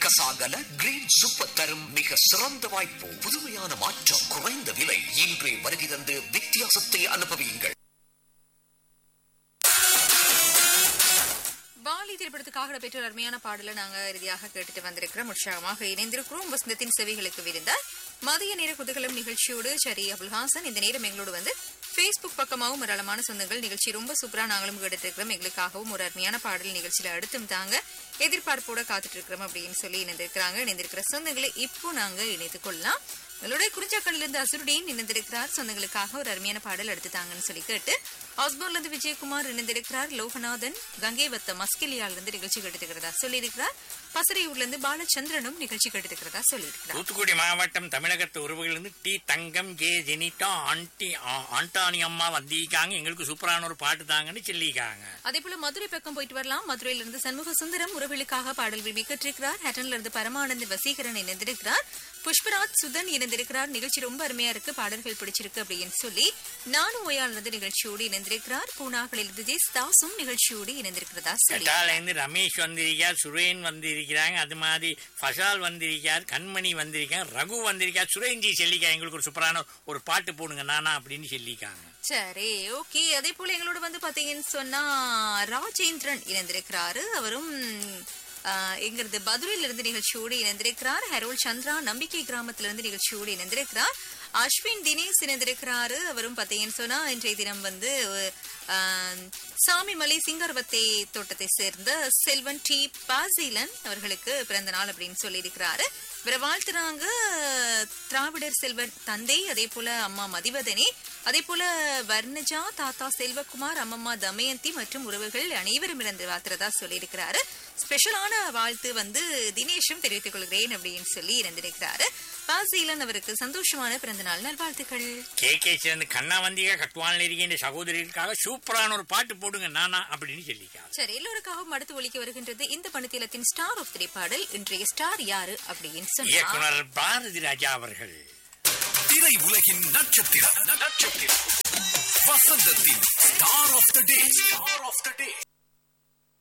Kasagala green super தரும் மிக சிறந்த வாய்ப்பு புதுமையான மாற்றம் குறைந்த விலை இன்றே வருகை தந்து வித்தியாசத்தை அனுபவியுங்கள் பாலி திரைப்படத்துக்காக பெற்ற ஒரு அருமையான பாடலை நாங்க இறுதியாக கேட்டுட்டு வந்திருக்கிறோம் உற்சாகமாக இணைந்திருக்கிறோம் வசந்தத்தின் செவிகளுக்கு விருந்தார் மதிய நேர குதகலம் நிகழ்ச்சியோடு சரி அபுல்ஹாசன் இந்த நேரம் எங்களோடு வந்து ஃபேஸ்புக் பக்கமாகவும் ஏராளமான சொந்தங்கள் நிகழ்ச்சி ரொம்ப சூப்பரா நாங்களும் கேட்டுட்டு இருக்கிறோம் எங்களுக்காகவும் ஒரு அருமையான பாடல் நிகழ்ச்சியில அடுத்தும் தாங்க எதிர்பார்ப்போட காத்துட்டு இருக்கிறோம் அப்படின்னு சொல்லி இணைந்திருக்கிறாங்க இணைந்திருக்கிற சொந்தங்களை இப்போ நாங்க இணைத்துக் கொள்ளலாம் உங்களுடைய குறிஞ்சாக்கல்ல இருந்து அசுருடேன் இணைந்திருக்கிறார் சொந்தங்களுக்காக ஒரு அருமையான பாடல் எடுத்து தாங்கன்னு சொல்லி கேட்டு ஹவுஸ்போர்ட்ல இருந்து விஜயகுமார் இணைந்திருக்கிறார் லோகநாதன் கங்கை வத்த மஸ்கிலியால இருந்து நிகழ்ச்சி கேட்டுக்கிறதா சொல்லியிருக்கிறார் பசறையூர்ல இருந்து பாலச்சந்திரனும் நிகழ்ச்சி கேட்டுக்கிறதா சொல்லியிருக்கிறார் தூத்துக்குடி மாவட்டம் தமிழகத்து உறவுகளிலிருந்து டி தங்கம் ஜே ஜெனிட்டா ஆண்டி ஆ- ஆண்டானி அம்மா வந்திருக்காங்க எங்களுக்கு சூப்பரான ஒரு பாட்டு தாங்கன்னு சொல்லியிருக்காங்க அதே போல மதுரை பக்கம் போயிட்டு வரலாம் மதுரையில இருந்து சண்முக சுந்தரம் உறவுகளுக்காக பாடல் விரும்பி கேட்டிருக்கிறார் ஹேட்டன்ல இருந்து பரமானந்த் வசீகரன் இணைந்திருக்கிறார் புஷ்பராஜ் சுதன் இணைந்திருக்கிறார் நிகழ்ச்சி ரொம்ப அருமையா இருக்கு பாடல்கள் பிடிச்சிருக்கு அப்படின்னு சொல்லி நானும் ஒயால் இருந்து நிகழ்ச்சியோடு இணைந்திருக்கிறார் பூனாகளில் இருந்து ஜெஸ் தாசும் நிகழ்ச்சியோடு இணைந்திருக்கிறதா சொல்லி கட்டால இருந்து ரமேஷ் வந்திருக்கார் சுரேன் வந்திருக்கிறாங்க அது மாதிரி ஃபசால் வந்திருக்கார் கண்மணி வந்திருக்காங்க ரகு வந்திருக்கார் சுரேஞ்சி சொல்லிக்கா எங்களுக்கு ஒரு சூப்பரான ஒரு பாட்டு போடுங்க நானா அப்படின்னு சொல்லியிருக்காங்க சரி ஓகே அதே போல எங்களோட வந்து பாத்தீங்கன்னு சொன்னா ராஜேந்திரன் இணைந்திருக்கிறாரு அவரும் ஆஹ், எங்கிறது மதுரையில இருந்து நிகழ்ச்சியோடு இணைந்திருக்கிறார் ஹெரோல் சந்திரா நம்பிக்கை கிராமத்துல இருந்து நிகழ்ச்சியோடு இணைந்திருக்கிறார் அஸ்வின் தினேஷ் இணைந்திருக்கிறாரு அவரும் பாத்தீங்கன்னு சொன்னா இன்றைய தினம் வந்து ஆஹ், சாமிமலை சிங்கர்வத்தை தோட்டத்தை சேர்ந்த செல்வன் டி பாசீலன் அவர்களுக்கு பிறந்த நாள் அப்படின்னு சொல்லியிருக்கிறாரு இவரை வாழ்த்துறாங்க திராவிடர் செல்வர் தந்தை அதே போல அம்மா மதிவதனி அதே போல வர்ணஜா தாத்தா செல்வகுமார் அம்மம்மா தமயந்தி மற்றும் உறவுகள் அனைவரும் இருந்து வாழ்த்துறதா சொல்லியிருக்கிறாரு ஸ்பெஷலான வாழ்த்து வந்து தினேஷும் தெரிவித்துக் கொள்கிறேன் அப்படின்னு சொல்லி இருந்திருக்கிறாரு பாசீலன் அவருக்கு சந்தோஷமான பிறந்த நாள் நல்வாழ்த்துக்கள் கே கே சேர்ந்து கண்ணா வந்தியா கட்டுவானில் இருக்கின்ற சகோதரிகளுக்காக சூப்பரான ஒரு பாட்டு போடுங்க நானா அப்படின்னு சொல்லியிருக்காங்க சரி எல்லோருக்காகவும் அடுத்து ஒலிக்க வருகின்றது இந்த பணித்தளத்தின் ஸ்டார் ஆஃப் திரைப்பாடல் இன்றைய ஸ்டார் யாரு அப்படின்னு சொன்னா இயக்குனர் பாரதி ராஜா அவர்கள் திரை உலகின் நட்சத்திரம் நட்சத்திரம் வசந்தத்தின் star of the day star of the day